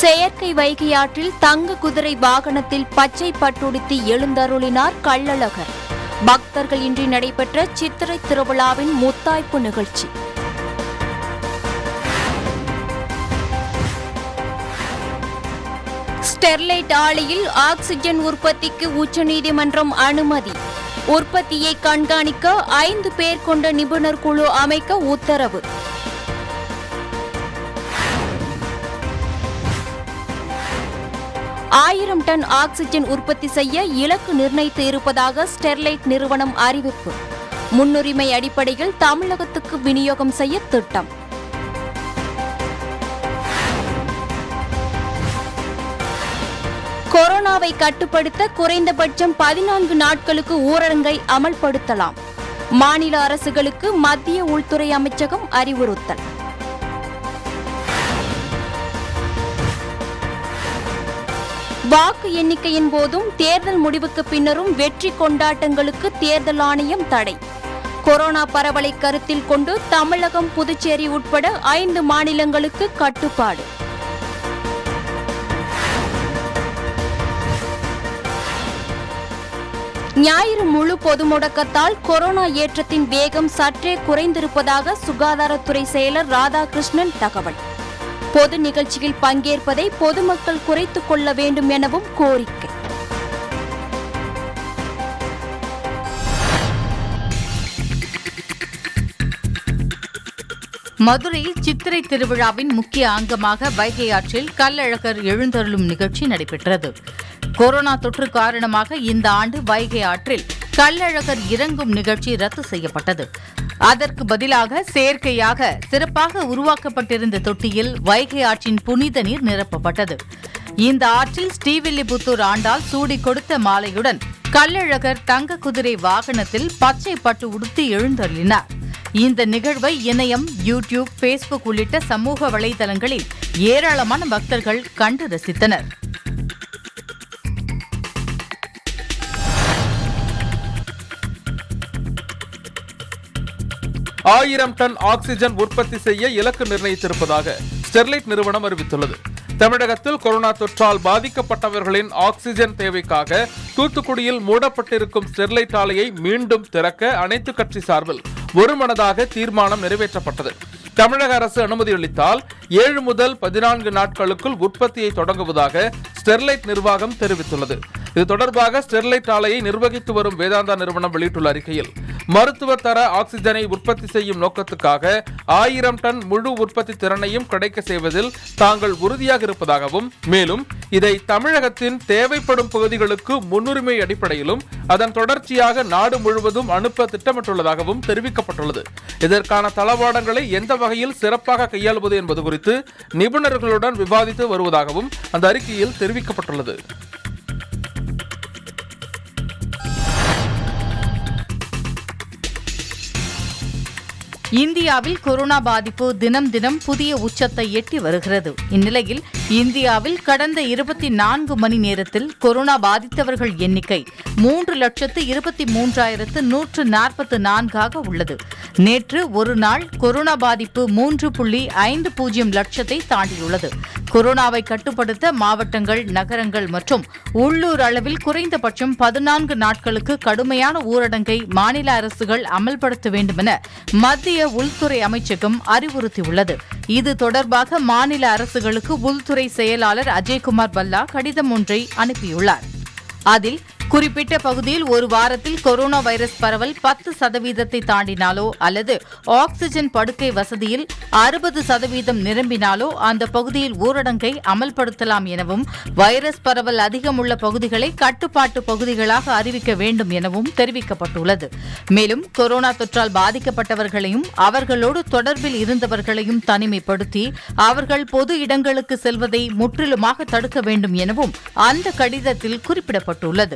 செயற்கை வைகையாற்றில் தங்க குதிரை வாகனத்தில் பச்சை பட்டுடுத்தி எழுந்தருளினார் கள்ளழகர் பக்தர்கள் இன்றி நடைபெற்ற சித்திரை திருவிழாவின் முத்தாய்ப்பு நிகழ்ச்சி ஸ்டெர்லைட் ஆலையில் ஆக்சிஜன் உற்பத்திக்கு உச்சநீதிமன்றம் அனுமதி உற்பத்தியை கண்காணிக்க ஐந்து பேர் கொண்ட நிபுணர் குழு அமைக்க உத்தரவு ஆயிரம் டன் ஆக்சிஜன் உற்பத்தி செய்ய இலக்கு நிர்ணயித்து இருப்பதாக ஸ்டெர்லைட் நிறுவனம் அறிவிப்பு முன்னுரிமை அடிப்படையில் தமிழகத்துக்கு விநியோகம் செய்ய திட்டம் கொரோனாவை கட்டுப்படுத்த குறைந்தபட்சம் பதினான்கு நாட்களுக்கு ஊரடங்கை அமல்படுத்தலாம் மாநில அரசுகளுக்கு மத்திய உள்துறை அமைச்சகம் அறிவுறுத்தல் வாக்கு எண்ணிக்கையின் போதும் தேர்தல் முடிவுக்கு பின்னரும் வெற்றி கொண்டாட்டங்களுக்கு தேர்தல் ஆணையம் தடை கொரோனா பரவலை கருத்தில் கொண்டு தமிழகம் புதுச்சேரி உட்பட ஐந்து மாநிலங்களுக்கு கட்டுப்பாடு ஞாயிறு முழு பொது முடக்கத்தால் கொரோனா ஏற்றத்தின் வேகம் சற்றே குறைந்திருப்பதாக சுகாதாரத்துறை செயலர் ராதாகிருஷ்ணன் தகவல் பொது நிகழ்ச்சியில் பங்கேற்பதை பொதுமக்கள் குறைத்துக் கொள்ள வேண்டும் எனவும் கோரிக்கை மதுரையில் சித்திரை திருவிழாவின் முக்கிய அங்கமாக வைகை ஆற்றில் கல்லழகர் எழுந்தருளும் நிகழ்ச்சி நடைபெற்றது கொரோனா தொற்று காரணமாக இந்த ஆண்டு வைகை ஆற்றில் கல்லழகர் இறங்கும் நிகழ்ச்சி ரத்து செய்யப்பட்டது அதற்கு பதிலாக செயற்கையாக சிறப்பாக உருவாக்கப்பட்டிருந்த தொட்டியில் வைகை ஆற்றின் புனித நீர் நிரப்பப்பட்டது இந்த ஆற்றில் ஸ்ரீவில்லிபுத்தூர் ஆண்டால் சூடி கொடுத்த மாலையுடன் கல்லழகர் தங்க குதிரை வாகனத்தில் பச்சை பட்டு உடுத்தி எழுந்தருளினார் இந்த நிகழ்வை இணையம் யூடியூப் ஃபேஸ்புக் உள்ளிட்ட சமூக வலைதளங்களில் ஏராளமான பக்தர்கள் கண்டு ரசித்தனர் ஆயிரம் டன் ஆக்சிஜன் உற்பத்தி செய்ய இலக்கு நிர்ணயித்திருப்பதாக ஸ்டெர்லைட் நிறுவனம் அறிவித்துள்ளது தமிழகத்தில் கொரோனா தொற்றால் பாதிக்கப்பட்டவர்களின் ஆக்சிஜன் தேவைக்காக தூத்துக்குடியில் மூடப்பட்டிருக்கும் ஸ்டெர்லைட் ஆலையை மீண்டும் திறக்க அனைத்து கட்சி சார்பில் ஒருமனதாக தீர்மானம் நிறைவேற்றப்பட்டது தமிழக அரசு அனுமதி அளித்தால் ஏழு முதல் பதினான்கு நாட்களுக்குள் உற்பத்தியை தொடங்குவதாக ஸ்டெர்லைட் நிர்வாகம் தெரிவித்துள்ளது இது தொடர்பாக ஸ்டெர்லைட் ஆலையை நிர்வகித்து வரும் வேதாந்தா நிறுவனம் வெளியிட்டுள்ள அறிக்கையில் மருத்துவ தர ஆக்சிஜனை உற்பத்தி செய்யும் நோக்கத்துக்காக ஆயிரம் டன் முழு உற்பத்தி திறனையும் கிடைக்க செய்வதில் தாங்கள் உறுதியாக இருப்பதாகவும் மேலும் இதை தமிழகத்தின் தேவைப்படும் பகுதிகளுக்கு முன்னுரிமை அடிப்படையிலும் அதன் தொடர்ச்சியாக நாடு முழுவதும் அனுப்ப திட்டமிட்டுள்ளதாகவும் தெரிவிக்கப்பட்டுள்ளது இதற்கான தளவாடங்களை எந்த வகையில் சிறப்பாக கையாளுவது என்பது குறித்து நிபுணர்களுடன் விவாதித்து வருவதாகவும் அந்த அறிக்கையில் தெரிவிக்கப்பட்டுள்ளது இந்தியாவில் கொரோனா பாதிப்பு தினம் தினம் புதிய உச்சத்தை எட்டி வருகிறது இந்நிலையில் இந்தியாவில் கடந்த இருபத்தி நான்கு மணி நேரத்தில் கொரோனா பாதித்தவர்கள் எண்ணிக்கை மூன்று லட்சத்து இருபத்தி மூன்றாயிரத்து நூற்று நாற்பத்து நான்காக உள்ளது நேற்று ஒரு நாள் கொரோனா பாதிப்பு மூன்று புள்ளி ஐந்து பூஜ்ஜியம் லட்சத்தை தாண்டியுள்ளது கொரோனாவை கட்டுப்படுத்த மாவட்டங்கள் நகரங்கள் மற்றும் உள்ளூர் அளவில் குறைந்தபட்சம் பதினான்கு நாட்களுக்கு கடுமையான ஊரடங்கை மாநில அரசுகள் அமல்படுத்த வேண்டும் என மத்திய உள்துறை அமைச்சகம் அறிவுறுத்தியுள்ளது இது தொடர்பாக மாநில அரசுகளுக்கு உள்துறை செயலாளர் அஜய்குமார் பல்லா கடிதம் ஒன்றை அனுப்பியுள்ளார் அதில் குறிப்பிட்ட பகுதியில் ஒரு வாரத்தில் கொரோனா வைரஸ் பரவல் பத்து சதவீதத்தை தாண்டினாலோ அல்லது ஆக்ஸிஜன் படுக்கை வசதியில் அறுபது சதவீதம் நிரம்பினாலோ அந்த பகுதியில் ஊரடங்கை அமல்படுத்தலாம் எனவும் வைரஸ் பரவல் அதிகம் உள்ள பகுதிகளை கட்டுப்பாட்டு பகுதிகளாக அறிவிக்க வேண்டும் எனவும் தெரிவிக்கப்பட்டுள்ளது மேலும் கொரோனா தொற்றால் பாதிக்கப்பட்டவர்களையும் அவர்களோடு தொடர்பில் இருந்தவர்களையும் தனிமைப்படுத்தி அவர்கள் பொது இடங்களுக்கு செல்வதை முற்றிலுமாக தடுக்க வேண்டும் எனவும் அந்த கடிதத்தில் குறிப்பிடப்பட்டுள்ளது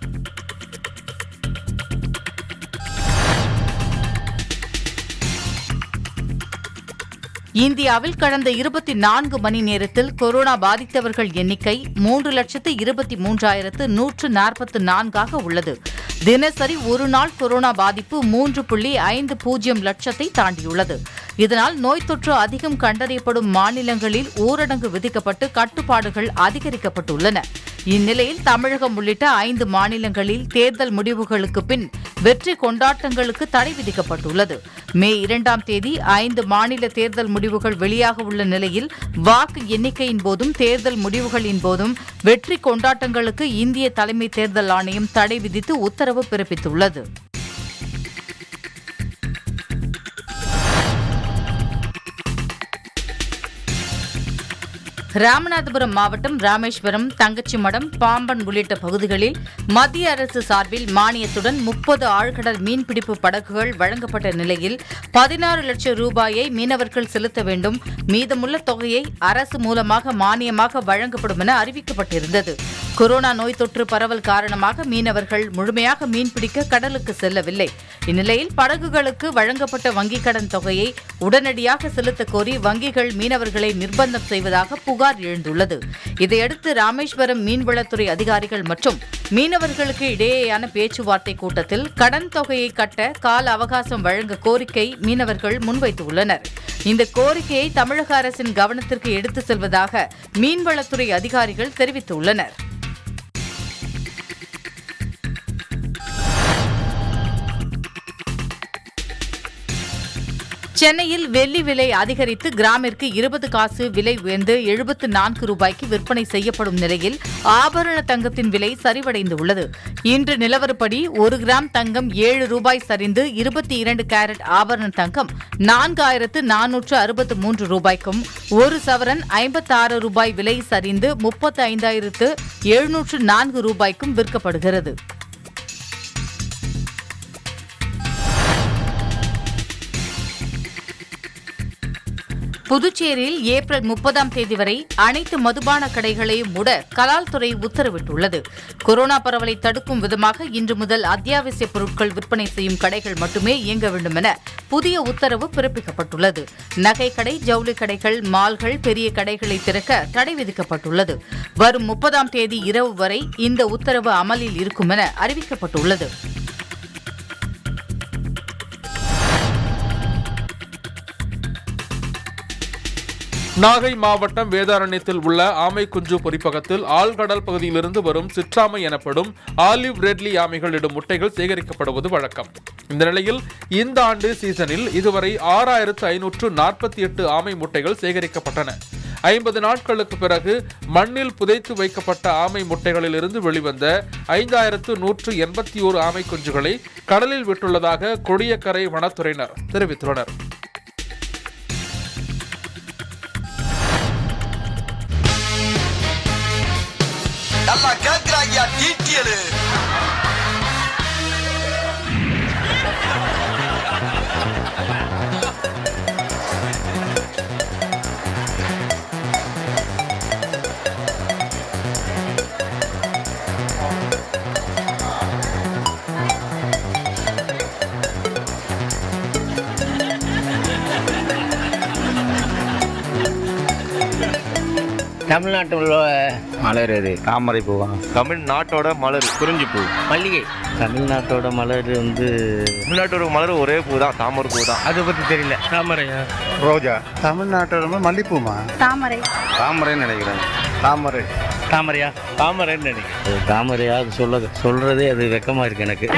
இந்தியாவில் கடந்த இருபத்தி நான்கு மணி நேரத்தில் கொரோனா பாதித்தவர்கள் எண்ணிக்கை மூன்று லட்சத்து இருபத்தி மூன்றாயிரத்து நூற்று நாற்பத்து நான்காக உள்ளது தினசரி ஒரு நாள் கொரோனா பாதிப்பு மூன்று புள்ளி ஐந்து பூஜ்ஜியம் லட்சத்தை தாண்டியுள்ளது இதனால் நோய் தொற்று அதிகம் கண்டறியப்படும் மாநிலங்களில் ஊரடங்கு விதிக்கப்பட்டு கட்டுப்பாடுகள் அதிகரிக்கப்பட்டுள்ளன இந்நிலையில் தமிழகம் உள்ளிட்ட ஐந்து மாநிலங்களில் தேர்தல் முடிவுகளுக்கு பின் வெற்றி கொண்டாட்டங்களுக்கு தடை விதிக்கப்பட்டுள்ளது மே இரண்டாம் தேதி ஐந்து மாநில தேர்தல் முடிவுகள் வெளியாக உள்ள நிலையில் வாக்கு எண்ணிக்கையின் போதும் தேர்தல் முடிவுகளின் போதும் வெற்றி கொண்டாட்டங்களுக்கு இந்திய தலைமை தேர்தல் ஆணையம் தடை விதித்து உத்தரவு பிறப்பித்துள்ளது ராமநாதபுரம் மாவட்டம் ராமேஸ்வரம் தங்கச்சிமடம் பாம்பன் உள்ளிட்ட பகுதிகளில் மத்திய அரசு சார்பில் மானியத்துடன் முப்பது ஆழ்கடல் மீன்பிடிப்பு படகுகள் வழங்கப்பட்ட நிலையில் பதினாறு லட்சம் ரூபாயை மீனவர்கள் செலுத்த வேண்டும் மீதமுள்ள தொகையை அரசு மூலமாக மானியமாக வழங்கப்படும் என அறிவிக்கப்பட்டிருந்தது கொரோனா நோய் தொற்று பரவல் காரணமாக மீனவர்கள் முழுமையாக மீன்பிடிக்க கடலுக்கு செல்லவில்லை இந்நிலையில் படகுகளுக்கு வழங்கப்பட்ட வங்கிக் கடன் தொகையை உடனடியாக செலுத்த கோரி வங்கிகள் மீனவர்களை நிர்பந்தம் செய்வதாக புகார் எழுந்துள்ளது இதையடுத்து ராமேஸ்வரம் மீன்வளத்துறை அதிகாரிகள் மற்றும் மீனவர்களுக்கு இடையேயான பேச்சுவார்த்தை கூட்டத்தில் கடன் தொகையை கட்ட கால அவகாசம் வழங்க கோரிக்கை மீனவர்கள் முன்வைத்துள்ளனர் இந்த கோரிக்கையை தமிழக அரசின் கவனத்திற்கு எடுத்து செல்வதாக மீன்வளத்துறை அதிகாரிகள் தெரிவித்துள்ளனர் சென்னையில் வெள்ளி விலை அதிகரித்து கிராமிற்கு இருபது காசு விலை உயர்ந்து எழுபத்து நான்கு ரூபாய்க்கு விற்பனை செய்யப்படும் நிலையில் ஆபரண தங்கத்தின் விலை சரிவடைந்துள்ளது இன்று நிலவரப்படி ஒரு கிராம் தங்கம் ஏழு ரூபாய் சரிந்து இருபத்தி இரண்டு கேரட் ஆபரண தங்கம் நான்காயிரத்து நானூற்று அறுபத்து மூன்று ரூபாய்க்கும் ஒரு சவரன் ஐம்பத்தாறு ரூபாய் விலை சரிந்து முப்பத்து ஐந்தாயிரத்து எழுநூற்று நான்கு ரூபாய்க்கும் விற்கப்படுகிறது புதுச்சேரியில் ஏப்ரல் முப்பதாம் தேதி வரை அனைத்து மதுபான கடைகளையும் மூட கலால் துறை உத்தரவிட்டுள்ளது கொரோனா பரவலை தடுக்கும் விதமாக இன்று முதல் அத்தியாவசிய பொருட்கள் விற்பனை செய்யும் கடைகள் மட்டுமே இயங்க வேண்டும் என புதிய உத்தரவு பிறப்பிக்கப்பட்டுள்ளது நகை கடை ஜவுளி கடைகள் மால்கள் பெரிய கடைகளை திறக்க தடை விதிக்கப்பட்டுள்ளது வரும் முப்பதாம் தேதி இரவு வரை இந்த உத்தரவு அமலில் இருக்கும் என அறிவிக்கப்பட்டுள்ளது நாகை மாவட்டம் வேதாரண்யத்தில் உள்ள ஆமைக்குஞ்சு பொறிப்பகத்தில் ஆழ்கடல் பகுதியிலிருந்து வரும் சிற்றாமை எனப்படும் ஆலிவ் ரெட்லி ஆமைகளிடும் முட்டைகள் சேகரிக்கப்படுவது வழக்கம் இந்த நிலையில் இந்த ஆண்டு சீசனில் இதுவரை ஆறாயிரத்து ஐநூற்று நாற்பத்தி எட்டு ஆமை முட்டைகள் சேகரிக்கப்பட்டன ஐம்பது நாட்களுக்கு பிறகு மண்ணில் புதைத்து வைக்கப்பட்ட ஆமை முட்டைகளிலிருந்து வெளிவந்த ஐந்தாயிரத்து நூற்று எண்பத்தி ஓரு ஆமை குஞ்சுகளை கடலில் விட்டுள்ளதாக கொடியக்கரை வனத்துறையினர் தெரிவித்துள்ளனர் நல்லா கேக்குறாங்கயா டீட்டியலு தமிழ்நாட்டில் உள்ள மலர் எது தாமரை பூவா தமிழ்நாட்டோட மலர் குறிஞ்சி பூ மல்லிகை தமிழ்நாட்டோட மலர் வந்து தமிழ்நாட்டோட மலர் ஒரே பூ தான் தாமரை பூ தான் அதை பற்றி தெரியல தாமரையா ரோஜா தமிழ்நாட்டோட மல்லிப்பூமா தாமரை தாமரைன்னு நினைக்கிறேன் தாமரை தாமரையா தாமரைன்னு நினைக்கிறேன் தாமரையா அது சொல்ல சொல்றதே அது வெக்கமா இருக்கு எனக்கு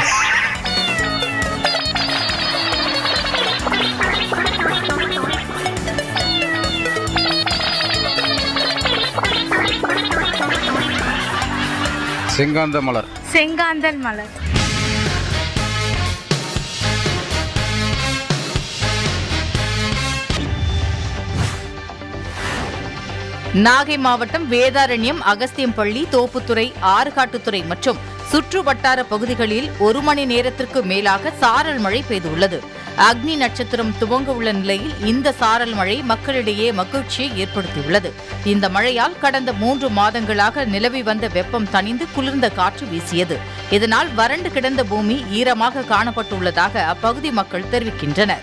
செங்காந்த மலர் செங்காந்தல் மலர் நாகை மாவட்டம் வேதாரண்யம் அகஸ்தியம்பள்ளி தோப்புத்துறை ஆறுகாட்டுத்துறை மற்றும் சுற்று வட்டார பகுதிகளில் ஒரு மணி நேரத்திற்கு மேலாக சாரல் மழை பெய்துள்ளது அக்னி நட்சத்திரம் துவங்க உள்ள நிலையில் இந்த சாரல் மழை மக்களிடையே மகிழ்ச்சியை ஏற்படுத்தியுள்ளது இந்த மழையால் கடந்த மூன்று மாதங்களாக நிலவி வந்த வெப்பம் தணிந்து குளிர்ந்த காற்று வீசியது இதனால் வறண்டு கிடந்த பூமி ஈரமாக காணப்பட்டுள்ளதாக அப்பகுதி மக்கள் தெரிவிக்கின்றனர்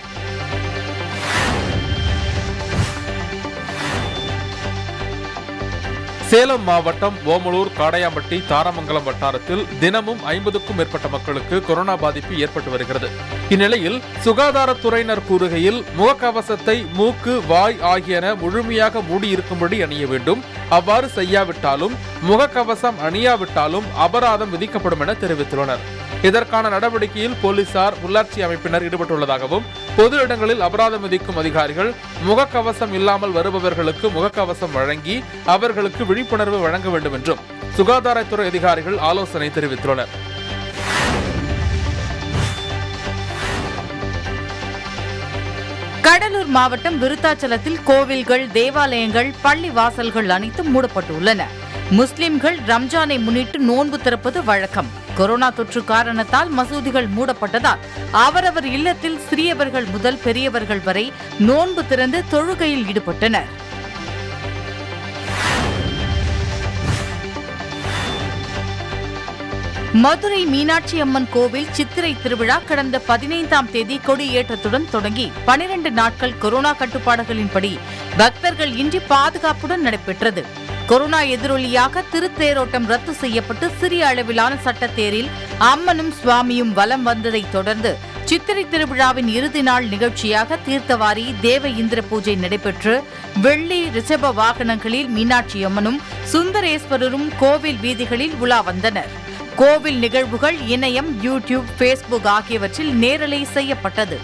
சேலம் மாவட்டம் ஓமலூர் காடையாம்பட்டி தாராமங்கலம் வட்டாரத்தில் தினமும் ஐம்பதுக்கும் மேற்பட்ட மக்களுக்கு கொரோனா பாதிப்பு ஏற்பட்டு வருகிறது இந்நிலையில் சுகாதாரத்துறையினர் கூறுகையில் முகக்கவசத்தை மூக்கு வாய் ஆகியன முழுமையாக மூடியிருக்கும்படி அணிய வேண்டும் அவ்வாறு செய்யாவிட்டாலும் முகக்கவசம் அணியாவிட்டாலும் அபராதம் விதிக்கப்படும் என தெரிவித்துள்ளனர் இதற்கான நடவடிக்கையில் போலீசார் உள்ளாட்சி அமைப்பினர் ஈடுபட்டுள்ளதாகவும் பொது இடங்களில் அபராதம் விதிக்கும் அதிகாரிகள் முகக்கவசம் இல்லாமல் வருபவர்களுக்கு முகக்கவசம் வழங்கி அவர்களுக்கு விழிப்புணர்வு வழங்க வேண்டும் என்றும் சுகாதாரத்துறை அதிகாரிகள் ஆலோசனை தெரிவித்துள்ளனர் கடலூர் மாவட்டம் விருத்தாச்சலத்தில் கோவில்கள் தேவாலயங்கள் பள்ளி வாசல்கள் அனைத்தும் மூடப்பட்டுள்ளன முஸ்லிம்கள் ரம்ஜானை முன்னிட்டு நோன்பு திறப்பது வழக்கம் கொரோனா தொற்று காரணத்தால் மசூதிகள் மூடப்பட்டதால் அவரவர் இல்லத்தில் சிறியவர்கள் முதல் பெரியவர்கள் வரை நோன்பு திறந்து தொழுகையில் ஈடுபட்டனர் மதுரை மீனாட்சி அம்மன் கோவில் சித்திரை திருவிழா கடந்த பதினைந்தாம் தேதி கொடியேற்றத்துடன் தொடங்கி பனிரெண்டு நாட்கள் கொரோனா கட்டுப்பாடுகளின்படி பக்தர்கள் இன்றி பாதுகாப்புடன் நடைபெற்றது கொரோனா எதிரொலியாக திருத்தேரோட்டம் ரத்து செய்யப்பட்டு சிறிய அளவிலான சட்டத்தேரில் அம்மனும் சுவாமியும் வலம் வந்ததைத் தொடர்ந்து சித்திரை திருவிழாவின் இறுதி நாள் நிகழ்ச்சியாக தீர்த்தவாரி தேவ இந்திர பூஜை நடைபெற்று வெள்ளி ரிஷப வாகனங்களில் மீனாட்சி அம்மனும் சுந்தரேஸ்வரரும் கோவில் வீதிகளில் உலா வந்தனர் கோவில் நிகழ்வுகள் இணையம் யூடியூப் ஃபேஸ்புக் ஆகியவற்றில் நேரலை செய்யப்பட்டது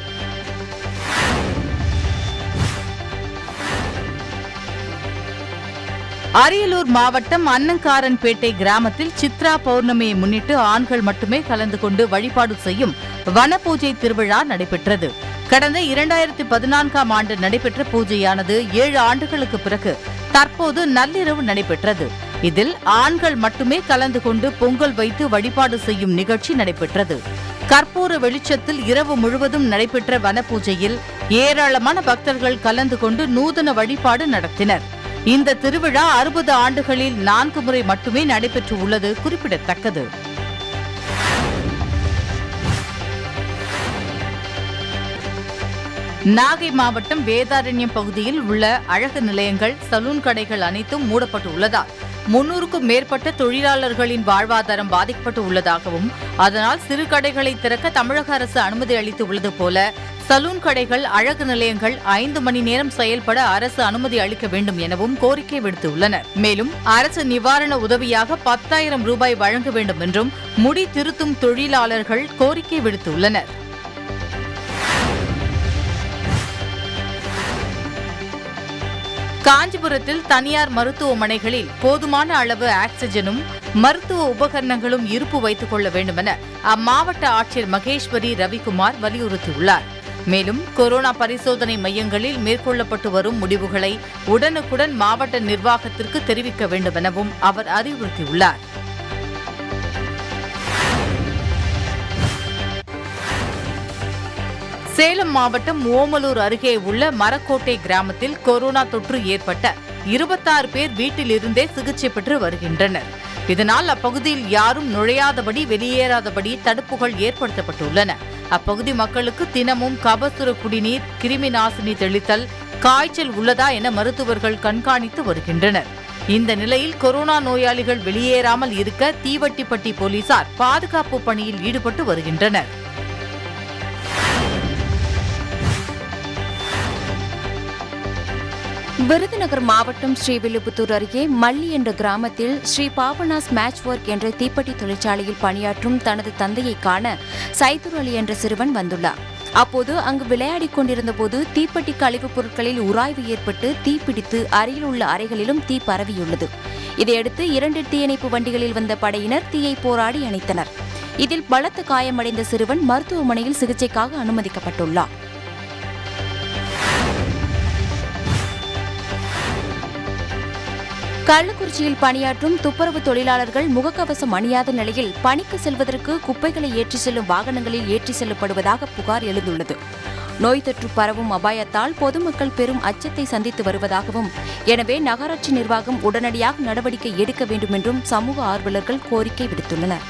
அரியலூர் மாவட்டம் அன்னங்காரன்பேட்டை கிராமத்தில் சித்ரா பௌர்ணமியை முன்னிட்டு ஆண்கள் மட்டுமே கலந்து கொண்டு வழிபாடு செய்யும் வனபூஜை திருவிழா நடைபெற்றது கடந்த இரண்டாயிரத்தி பதினான்காம் ஆண்டு நடைபெற்ற பூஜையானது ஏழு ஆண்டுகளுக்கு பிறகு தற்போது நள்ளிரவு நடைபெற்றது இதில் ஆண்கள் மட்டுமே கலந்து கொண்டு பொங்கல் வைத்து வழிபாடு செய்யும் நிகழ்ச்சி நடைபெற்றது கற்பூர வெளிச்சத்தில் இரவு முழுவதும் நடைபெற்ற வனபூஜையில் ஏராளமான பக்தர்கள் கலந்து கொண்டு நூதன வழிபாடு நடத்தினர் இந்த திருவிழா அறுபது ஆண்டுகளில் நான்கு முறை மட்டுமே நடைபெற்று உள்ளது குறிப்பிடத்தக்கது நாகை மாவட்டம் வேதாரண்யம் பகுதியில் உள்ள அழகு நிலையங்கள் சலூன் கடைகள் அனைத்தும் மூடப்பட்டு உள்ளதால் முன்னூறுக்கும் மேற்பட்ட தொழிலாளர்களின் வாழ்வாதாரம் பாதிக்கப்பட்டு உள்ளதாகவும் அதனால் சிறு கடைகளை திறக்க தமிழக அரசு அனுமதி அளித்து உள்ளது போல சலூன் கடைகள் அழகு நிலையங்கள் ஐந்து மணி நேரம் செயல்பட அரசு அனுமதி அளிக்க வேண்டும் எனவும் கோரிக்கை விடுத்துள்ளனர் மேலும் அரசு நிவாரண உதவியாக பத்தாயிரம் ரூபாய் வழங்க வேண்டும் என்றும் முடி திருத்தும் தொழிலாளர்கள் கோரிக்கை விடுத்துள்ளனர் காஞ்சிபுரத்தில் தனியார் மருத்துவமனைகளில் போதுமான அளவு ஆக்சிஜனும் மருத்துவ உபகரணங்களும் இருப்பு வைத்துக் கொள்ள வேண்டுமென அம்மாவட்ட ஆட்சியர் மகேஸ்வரி ரவிக்குமார் வலியுறுத்தியுள்ளார் மேலும் கொரோனா பரிசோதனை மையங்களில் மேற்கொள்ளப்பட்டு வரும் முடிவுகளை உடனுக்குடன் மாவட்ட நிர்வாகத்திற்கு தெரிவிக்க வேண்டுமெனவும் அவர் அறிவுறுத்தியுள்ளார் சேலம் மாவட்டம் ஓமலூர் அருகே உள்ள மரக்கோட்டை கிராமத்தில் கொரோனா தொற்று ஏற்பட்ட இருபத்தாறு பேர் வீட்டிலிருந்தே சிகிச்சை பெற்று வருகின்றனர் இதனால் அப்பகுதியில் யாரும் நுழையாதபடி வெளியேறாதபடி தடுப்புகள் ஏற்படுத்தப்பட்டுள்ளன அப்பகுதி மக்களுக்கு தினமும் கபசுர குடிநீர் கிருமி நாசினி தெளித்தல் காய்ச்சல் உள்ளதா என மருத்துவர்கள் கண்காணித்து வருகின்றனர் இந்த நிலையில் கொரோனா நோயாளிகள் வெளியேறாமல் இருக்க தீவட்டிப்பட்டி போலீசார் பாதுகாப்பு பணியில் ஈடுபட்டு வருகின்றனர் விருதுநகர் மாவட்டம் ஸ்ரீவில்லிபுத்தூர் அருகே மல்லி என்ற கிராமத்தில் ஸ்ரீ பாபனாஸ் மேட்ச் ஒர்க் என்ற தீப்பெட்டி தொழிற்சாலையில் பணியாற்றும் தனது தந்தையை காண சைதுர் அலி என்ற சிறுவன் வந்துள்ளார் அப்போது அங்கு விளையாடிக் கொண்டிருந்த போது தீப்பெட்டி கழிவுப் பொருட்களில் உராய்வு ஏற்பட்டு தீப்பிடித்து அருகில் உள்ள அறைகளிலும் தீ பரவியுள்ளது இதையடுத்து இரண்டு தீயணைப்பு வண்டிகளில் வந்த படையினர் தீயை போராடி அணைத்தனர் இதில் பலத்த காயமடைந்த சிறுவன் மருத்துவமனையில் சிகிச்சைக்காக அனுமதிக்கப்பட்டுள்ளார் கள்ளக்குறிச்சியில் பணியாற்றும் துப்புரவு தொழிலாளர்கள் முகக்கவசம் அணியாத நிலையில் பணிக்கு செல்வதற்கு குப்பைகளை ஏற்றி செல்லும் வாகனங்களில் ஏற்றி செல்லப்படுவதாக புகார் எழுந்துள்ளது நோய் தொற்று பரவும் அபாயத்தால் பொதுமக்கள் பெரும் அச்சத்தை சந்தித்து வருவதாகவும் எனவே நகராட்சி நிர்வாகம் உடனடியாக நடவடிக்கை எடுக்க வேண்டும் என்றும் சமூக ஆர்வலர்கள் கோரிக்கை விடுத்துள்ளனர்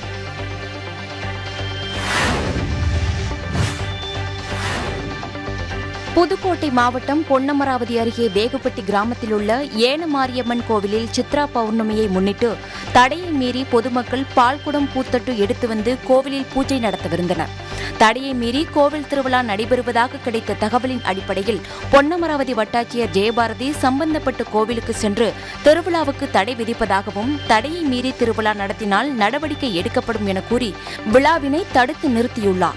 புதுக்கோட்டை மாவட்டம் பொன்னமராவதி அருகே வேகுப்பட்டி கிராமத்தில் உள்ள ஏனமாரியம்மன் கோவிலில் சித்ரா பௌர்ணமியை முன்னிட்டு தடையை மீறி பொதுமக்கள் பால்குடம் பூத்தட்டு எடுத்து வந்து கோவிலில் பூஜை நடத்தவிருந்தனர் தடையை மீறி கோவில் திருவிழா நடைபெறுவதாக கிடைத்த தகவலின் அடிப்படையில் பொன்னமராவதி வட்டாட்சியர் ஜெயபாரதி சம்பந்தப்பட்ட கோவிலுக்கு சென்று திருவிழாவுக்கு தடை விதிப்பதாகவும் தடையை மீறி திருவிழா நடத்தினால் நடவடிக்கை எடுக்கப்படும் என கூறி விழாவினை தடுத்து நிறுத்தியுள்ளார்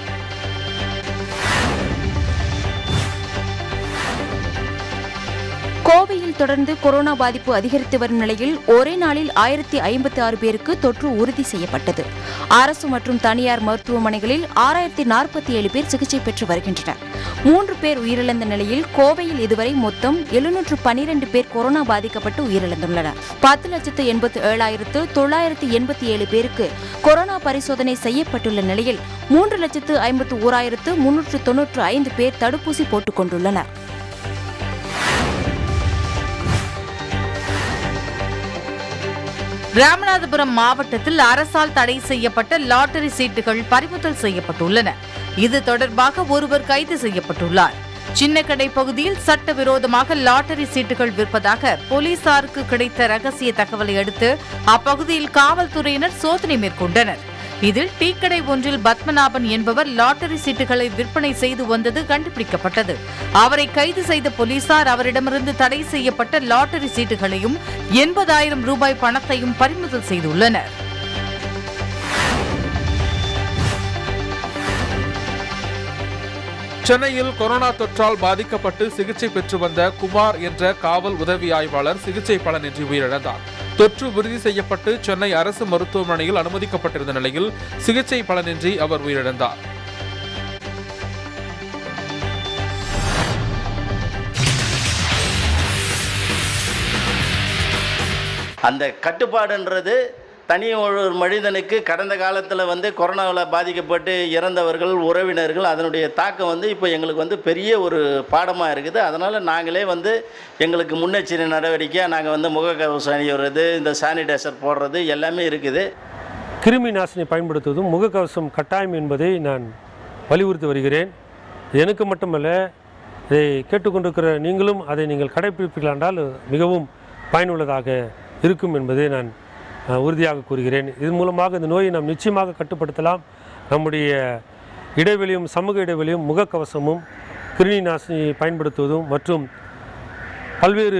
கோவையில் தொடர்ந்து கொரோனா பாதிப்பு அதிகரித்து வரும் நிலையில் ஒரே நாளில் ஆயிரத்தி ஐம்பத்தி ஆறு பேருக்கு தொற்று உறுதி செய்யப்பட்டது அரசு மற்றும் தனியார் மருத்துவமனைகளில் ஆறாயிரத்தி நாற்பத்தி ஏழு பேர் சிகிச்சை பெற்று வருகின்றனர் மூன்று பேர் உயிரிழந்த நிலையில் கோவையில் இதுவரை மொத்தம் எழுநூற்று பனிரெண்டு பேர் கொரோனா பாதிக்கப்பட்டு உயிரிழந்துள்ளனர் பத்து லட்சத்து எண்பத்து ஏழாயிரத்து தொள்ளாயிரத்து எண்பத்தி ஏழு பேருக்கு கொரோனா பரிசோதனை செய்யப்பட்டுள்ள நிலையில் மூன்று லட்சத்து ஐம்பத்து ஓராயிரத்து முன்னூற்று தொன்னூற்று ஐந்து பேர் தடுப்பூசி போட்டுக் கொண்டுள்ளனர் ராமநாதபுரம் மாவட்டத்தில் அரசால் தடை செய்யப்பட்ட லாட்டரி சீட்டுகள் பறிமுதல் செய்யப்பட்டுள்ளன இது தொடர்பாக ஒருவர் கைது செய்யப்பட்டுள்ளார் சின்னக்கடை பகுதியில் சட்டவிரோதமாக லாட்டரி சீட்டுகள் விற்பதாக போலீசாருக்கு கிடைத்த ரகசிய தகவலை அடுத்து அப்பகுதியில் காவல்துறையினர் சோதனை மேற்கொண்டனர் இதில் டீக்கடை ஒன்றில் பத்மநாபன் என்பவர் லாட்டரி சீட்டுகளை விற்பனை செய்து வந்தது கண்டுபிடிக்கப்பட்டது அவரை கைது செய்த போலீசார் அவரிடமிருந்து தடை செய்யப்பட்ட லாட்டரி சீட்டுகளையும் எண்பதாயிரம் ரூபாய் பணத்தையும் பறிமுதல் செய்துள்ளனர் சென்னையில் கொரோனா தொற்றால் பாதிக்கப்பட்டு சிகிச்சை பெற்று வந்த குமார் என்ற காவல் உதவி ஆய்வாளர் சிகிச்சை பலனின்றி உயிரிழந்தார் தொற்று உறுதி செய்யப்பட்டு சென்னை அரசு மருத்துவமனையில் அனுமதிக்கப்பட்டிருந்த நிலையில் சிகிச்சை பலனின்றி அவர் உயிரிழந்தார் அந்த கட்டுப்பாடுன்றது தனி ஒரு மனிதனுக்கு கடந்த காலத்தில் வந்து கொரோனாவில் பாதிக்கப்பட்டு இறந்தவர்கள் உறவினர்கள் அதனுடைய தாக்கம் வந்து இப்போ எங்களுக்கு வந்து பெரிய ஒரு பாடமாக இருக்குது அதனால் நாங்களே வந்து எங்களுக்கு முன்னெச்சரிக்கை நடவடிக்கையாக நாங்கள் வந்து முகக்கவசம் அணியுறது இந்த சானிடைசர் போடுறது எல்லாமே இருக்குது கிருமி நாசினி பயன்படுத்துவதும் முகக்கவசம் கட்டாயம் என்பதை நான் வலியுறுத்தி வருகிறேன் எனக்கு மட்டுமல்ல இதை கேட்டுக்கொண்டிருக்கிற நீங்களும் அதை நீங்கள் கடைபிடிப்பீர்கள் என்றால் மிகவும் பயனுள்ளதாக இருக்கும் என்பதை நான் அஹ், உறுதியாக கூறுகிறேன் இதன் மூலமாக இந்த நோயை நாம் நிச்சயமாக கட்டுப்படுத்தலாம் நம்முடைய இடைவெளியும் சமூக இடைவெளியும் முகக்கவசமும் கிருமி நாசினி பயன்படுத்துவதும் மற்றும் பல்வேறு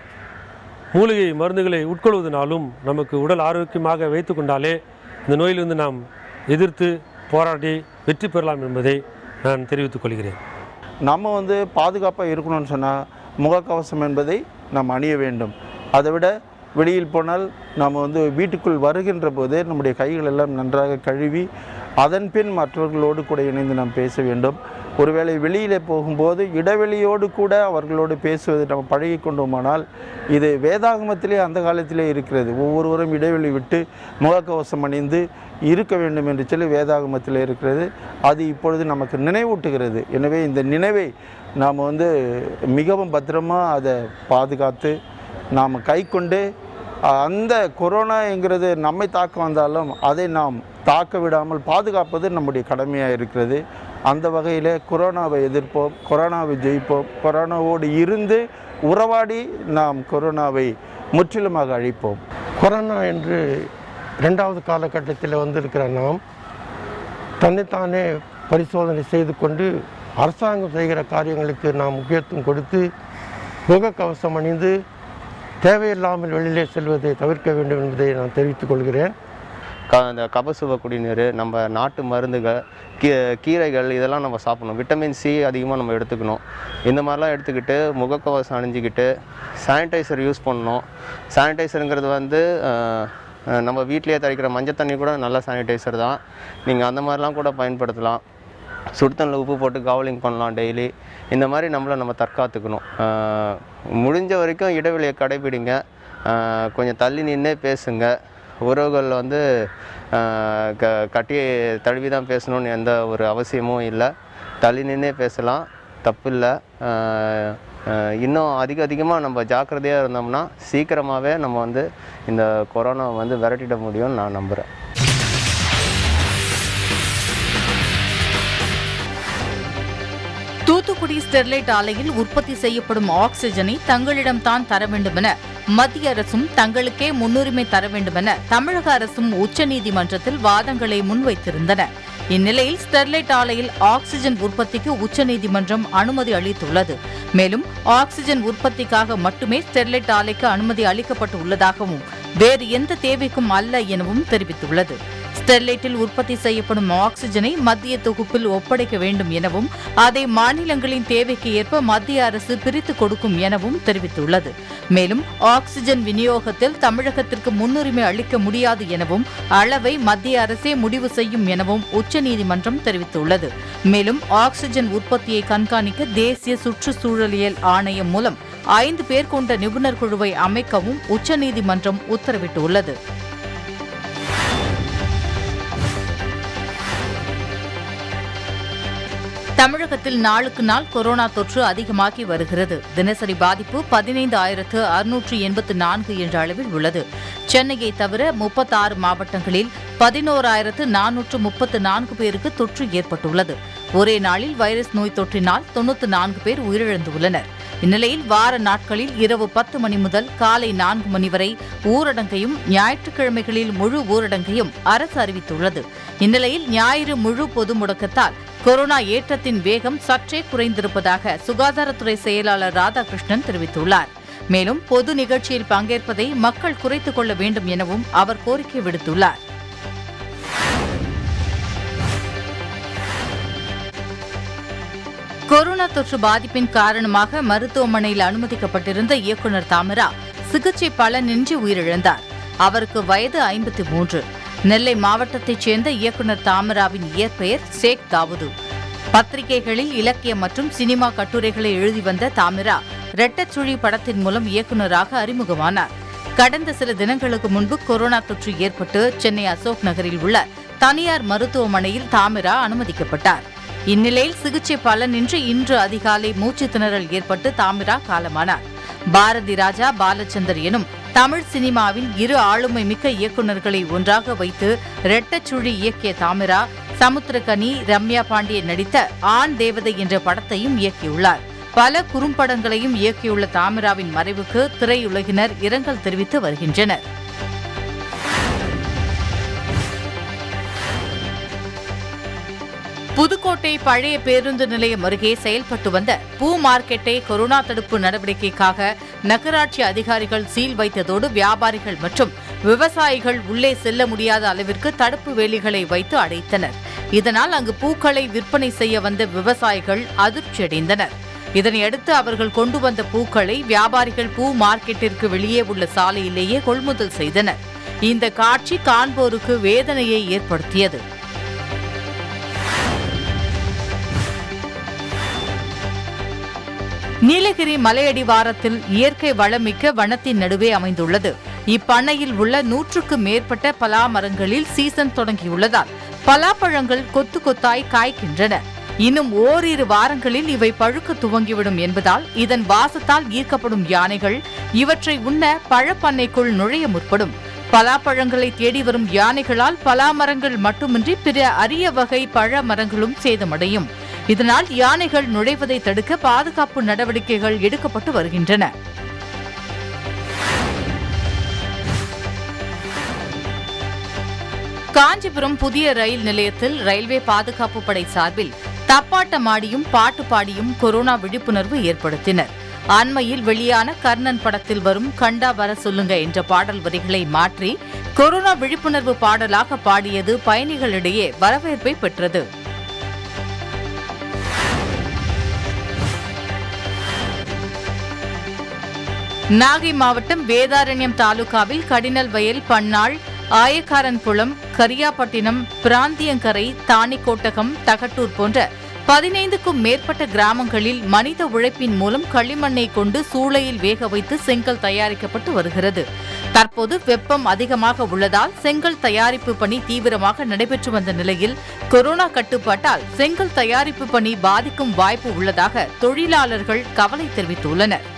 மூலிகை மருந்துகளை உட்கொள்வதனாலும் நமக்கு உடல் ஆரோக்கியமாக வைத்துக்கொண்டாலே இந்த நோயிலிருந்து நாம் எதிர்த்து போராடி வெற்றி பெறலாம் என்பதை நான் தெரிவித்துக் கொள்கிறேன் நம்ம வந்து பாதுகாப்பாக இருக்கணும்னு சொன்னால் முகக்கவசம் என்பதை நாம் அணிய வேண்டும் அதை விட வெளியில் போனால் நாம் வந்து வீட்டுக்குள் வருகின்ற போதே நம்முடைய கைகள் எல்லாம் நன்றாக கழுவி அதன் பின் மற்றவர்களோடு கூட இணைந்து நாம் பேச வேண்டும் ஒருவேளை வெளியிலே போகும்போது இடைவெளியோடு கூட அவர்களோடு பேசுவதை நம்ம பழகி கொண்டோமானால் இது வேதாகமத்திலே அந்த காலத்திலே இருக்கிறது ஒவ்வொருவரும் இடைவெளி விட்டு முகக்கவசம் அணிந்து இருக்க வேண்டும் என்று சொல்லி வேதாகமத்தில் இருக்கிறது அது இப்பொழுது நமக்கு நினைவூட்டுகிறது எனவே இந்த நினைவை நாம் வந்து மிகவும் பத்திரமாக அதை பாதுகாத்து நாம் கை கொண்டு அந்த கொரோனா என்கிறது நம்மை தாக்க வந்தாலும் அதை நாம் தாக்க விடாமல் பாதுகாப்பது நம்முடைய கடமையாக இருக்கிறது அந்த வகையில் கொரோனாவை எதிர்ப்போம் கொரோனாவை ஜெயிப்போம் கொரோனாவோடு இருந்து உறவாடி நாம் கொரோனாவை முற்றிலுமாக அழிப்போம் கொரோனா என்று ரெண்டாவது காலகட்டத்தில் வந்திருக்கிற நாம் தன்னைத்தானே பரிசோதனை செய்து கொண்டு அரசாங்கம் செய்கிற காரியங்களுக்கு நாம் முக்கியத்துவம் கொடுத்து முகக்கவசம் அணிந்து தேவையில்லாமல் வெளியிலே செல்வதை தவிர்க்க வேண்டும் என்பதை நான் தெரிவித்துக் கொள்கிறேன் க அந்த கபசுவ குடிநீர் நம்ம நாட்டு மருந்துகள் கீ கீரைகள் இதெல்லாம் நம்ம சாப்பிடணும் விட்டமின் சி அதிகமாக நம்ம எடுத்துக்கணும் இந்த மாதிரிலாம் எடுத்துக்கிட்டு முகக்கவசம் அணிஞ்சிக்கிட்டு சானிடைசர் யூஸ் பண்ணணும் சானிடைசருங்கிறது வந்து அஹ், அஹ், நம்ம வீட்டிலேயே தயாரிக்கிற மஞ்சள் தண்ணி கூட நல்ல சானிடைசர் தான் நீங்கள் அந்த மாதிரிலாம் கூட பயன்படுத்தலாம் சுடுதண்ணில் உப்பு போட்டு காவலிங் பண்ணலாம் டெய்லி இந்த மாதிரி நம்மளை நம்ம தற்காத்துக்கணும் அஹ், முடிஞ்ச வரைக்கும் இடைவெளியை கடைபிடிங்க அஹ், கொஞ்சம் தள்ளி நின்னே பேசுங்க உறவுகள் வந்து ஆஹ் க கட்டி தழுவி தான் பேசணும்னு எந்த ஒரு அவசியமும் இல்லை தள்ளி நின்னே பேசலாம் தப்பு இல்லை இன்னும் அதிக அதிகமாக நம்ம ஜாக்கிரதையாக இருந்தோம்னா சீக்கிரமாகவே நம்ம வந்து இந்த கொரோனாவை வந்து விரட்டிட முடியும்னு நான் நம்புகிறேன் தூத்துக்குடி தூத்துக்குடி ஸ்டெர்லைட் ஆலையில் உற்பத்தி செய்யப்படும் ஆக்ஸிஜனை தங்களிடம்தான் தர வேண்டுமென மத்திய அரசும் தங்களுக்கே முன்னுரிமை தர வேண்டுமென தமிழக அரசும் உச்சநீதிமன்றத்தில் வாதங்களை முன்வைத்திருந்தன இந்நிலையில் ஸ்டெர்லைட் ஆலையில் ஆக்ஸிஜன் உற்பத்திக்கு உச்சநீதிமன்றம் அனுமதி அளித்துள்ளது மேலும் ஆக்ஸிஜன் உற்பத்திக்காக மட்டுமே ஸ்டெர்லைட் ஆலைக்கு அனுமதி அளிக்கப்பட்டு உள்ளதாகவும் வேறு எந்த தேவைக்கும் அல்ல எனவும் தெரிவித்துள்ளது ஸ்டெர்லைட்டில் உற்பத்தி செய்யப்படும் ஆக்ஸிஜனை மத்திய தொகுப்பில் ஒப்படைக்க வேண்டும் எனவும் அதை மாநிலங்களின் தேவைக்கு ஏற்ப மத்திய அரசு பிரித்து கொடுக்கும் எனவும் தெரிவித்துள்ளது மேலும் ஆக்ஸிஜன் விநியோகத்தில் தமிழகத்திற்கு முன்னுரிமை அளிக்க முடியாது எனவும் அளவை மத்திய அரசே முடிவு செய்யும் எனவும் உச்சநீதிமன்றம் தெரிவித்துள்ளது மேலும் ஆக்ஸிஜன் உற்பத்தியை கண்காணிக்க தேசிய சுற்றுச்சூழலியல் ஆணையம் மூலம் ஐந்து பேர் கொண்ட நிபுணர் குழுவை அமைக்கவும் உச்சநீதிமன்றம் உத்தரவிட்டுள்ளது தமிழகத்தில் நாளுக்கு நாள் கொரோனா தொற்று அதிகமாகி வருகிறது தினசரி பாதிப்பு பதினைந்து ஆயிரத்து அறுநூற்று எண்பத்து நான்கு என்ற அளவில் உள்ளது சென்னையை தவிர முப்பத்தாறு மாவட்டங்களில் பதினோராயிரத்து நானூற்று முப்பத்து நான்கு பேருக்கு தொற்று ஏற்பட்டுள்ளது ஒரே நாளில் வைரஸ் நோய் தொற்றினால் தொன்னூற்று நான்கு பேர் உயிரிழந்துள்ளனர் இந்நிலையில் வார நாட்களில் இரவு பத்து மணி முதல் காலை நான்கு மணி வரை ஊரடங்கையும் ஞாயிற்றுக்கிழமைகளில் முழு ஊரடங்கையும் அரசு அறிவித்துள்ளது இந்நிலையில் ஞாயிறு முழு பொது முடக்கத்தால் கொரோனா ஏற்றத்தின் வேகம் சற்றே குறைந்திருப்பதாக சுகாதாரத்துறை செயலாளர் ராதாகிருஷ்ணன் தெரிவித்துள்ளார் மேலும் பொது நிகழ்ச்சியில் பங்கேற்பதை மக்கள் குறைத்துக் கொள்ள வேண்டும் எனவும் அவர் கோரிக்கை விடுத்துள்ளார் கொரோனா தொற்று பாதிப்பின் காரணமாக மருத்துவமனையில் அனுமதிக்கப்பட்டிருந்த இயக்குநர் தாமரா சிகிச்சை பலனின்றி உயிரிழந்தார் அவருக்கு வயது ஐம்பத்தி மூன்று நெல்லை மாவட்டத்தைச் சேர்ந்த இயக்குநர் தாமராவின் இயற்பெயர் ஷேக் தாவூது பத்திரிகைகளில் இலக்கியம் மற்றும் சினிமா கட்டுரைகளை எழுதி வந்த தாமிரா ரெட்டச்சுழி படத்தின் மூலம் இயக்குநராக அறிமுகமானார் கடந்த சில தினங்களுக்கு முன்பு கொரோனா தொற்று ஏற்பட்டு சென்னை அசோக் நகரில் உள்ள தனியார் மருத்துவமனையில் தாமிரா அனுமதிக்கப்பட்டார் இந்நிலையில் சிகிச்சை பலனின்றி இன்று அதிகாலை மூச்சு திணறல் ஏற்பட்டு தாமிரா காலமானார் பாரதி ராஜா பாலச்சந்தர் எனும் தமிழ் சினிமாவின் இரு ஆளுமை மிக்க இயக்குநர்களை ஒன்றாக வைத்து ரெட்டச்சுழி இயக்கிய தாமிரா சமுத்திரகனி ரம்யா பாண்டியன் நடித்த ஆண் தேவதை என்ற படத்தையும் இயக்கியுள்ளார் பல குறும்படங்களையும் இயக்கியுள்ள தாமிராவின் மறைவுக்கு திரையுலகினர் இரங்கல் தெரிவித்து வருகின்றனர் புதுக்கோட்டை பழைய பேருந்து நிலையம் அருகே செயல்பட்டு வந்த பூ மார்க்கெட்டை கொரோனா தடுப்பு நடவடிக்கைக்காக நகராட்சி அதிகாரிகள் சீல் வைத்ததோடு வியாபாரிகள் மற்றும் விவசாயிகள் உள்ளே செல்ல முடியாத அளவிற்கு தடுப்பு வேலிகளை வைத்து அடைத்தனர் இதனால் அங்கு பூக்களை விற்பனை செய்ய வந்த விவசாயிகள் அதிர்ச்சியடைந்தனர் இதனையடுத்து அவர்கள் கொண்டு வந்த பூக்களை வியாபாரிகள் பூ மார்க்கெட்டிற்கு வெளியே உள்ள சாலையிலேயே கொள்முதல் செய்தனர் இந்த காட்சி காண்போருக்கு வேதனையை ஏற்படுத்தியது நீலகிரி மலையடிவாரத்தில் இயற்கை வளமிக்க வனத்தின் நடுவே அமைந்துள்ளது இப்பண்ணையில் உள்ள நூற்றுக்கு மேற்பட்ட பலா மரங்களில் சீசன் தொடங்கியுள்ளதால் பலாப்பழங்கள் கொத்து கொத்தாய் காய்க்கின்றன இன்னும் ஓரிரு வாரங்களில் இவை பழுக்க துவங்கிவிடும் என்பதால் இதன் வாசத்தால் ஈர்க்கப்படும் யானைகள் இவற்றை உண்ண பழப்பண்ணைக்குள் நுழைய முற்படும் பலாப்பழங்களை தேடி வரும் யானைகளால் பலா மரங்கள் மட்டுமின்றி பிற அரிய வகை பழ மரங்களும் சேதமடையும் இதனால் யானைகள் நுழைவதை தடுக்க பாதுகாப்பு நடவடிக்கைகள் எடுக்கப்பட்டு வருகின்றன காஞ்சிபுரம் புதிய ரயில் நிலையத்தில் ரயில்வே பாதுகாப்பு படை சார்பில் தப்பாட்டமாடியும் பாட்டு பாடியும் கொரோனா விழிப்புணர்வு ஏற்படுத்தினர் அண்மையில் வெளியான கர்ணன் படத்தில் வரும் கண்டா வர சொல்லுங்க என்ற பாடல் வரிகளை மாற்றி கொரோனா விழிப்புணர்வு பாடலாக பாடியது பயணிகளிடையே வரவேற்பை பெற்றது நாகை மாவட்டம் வேதாரண்யம் தாலுகாவில் கடினல் வயல் பன்னாள் ஆயக்காரன்புலம் கரியாப்பட்டினம் பிராந்தியங்கரை தாணிக்கோட்டகம் தகட்டூர் போன்ற பதினைந்துக்கும் மேற்பட்ட கிராமங்களில் மனித உழைப்பின் மூலம் களிமண்ணை கொண்டு சூளையில் வேக வைத்து செங்கல் தயாரிக்கப்பட்டு வருகிறது தற்போது வெப்பம் அதிகமாக உள்ளதால் செங்கல் தயாரிப்பு பணி தீவிரமாக நடைபெற்று வந்த நிலையில் கொரோனா கட்டுப்பாட்டால் செங்கல் தயாரிப்பு பணி பாதிக்கும் வாய்ப்பு உள்ளதாக தொழிலாளர்கள் கவலை தெரிவித்துள்ளனர்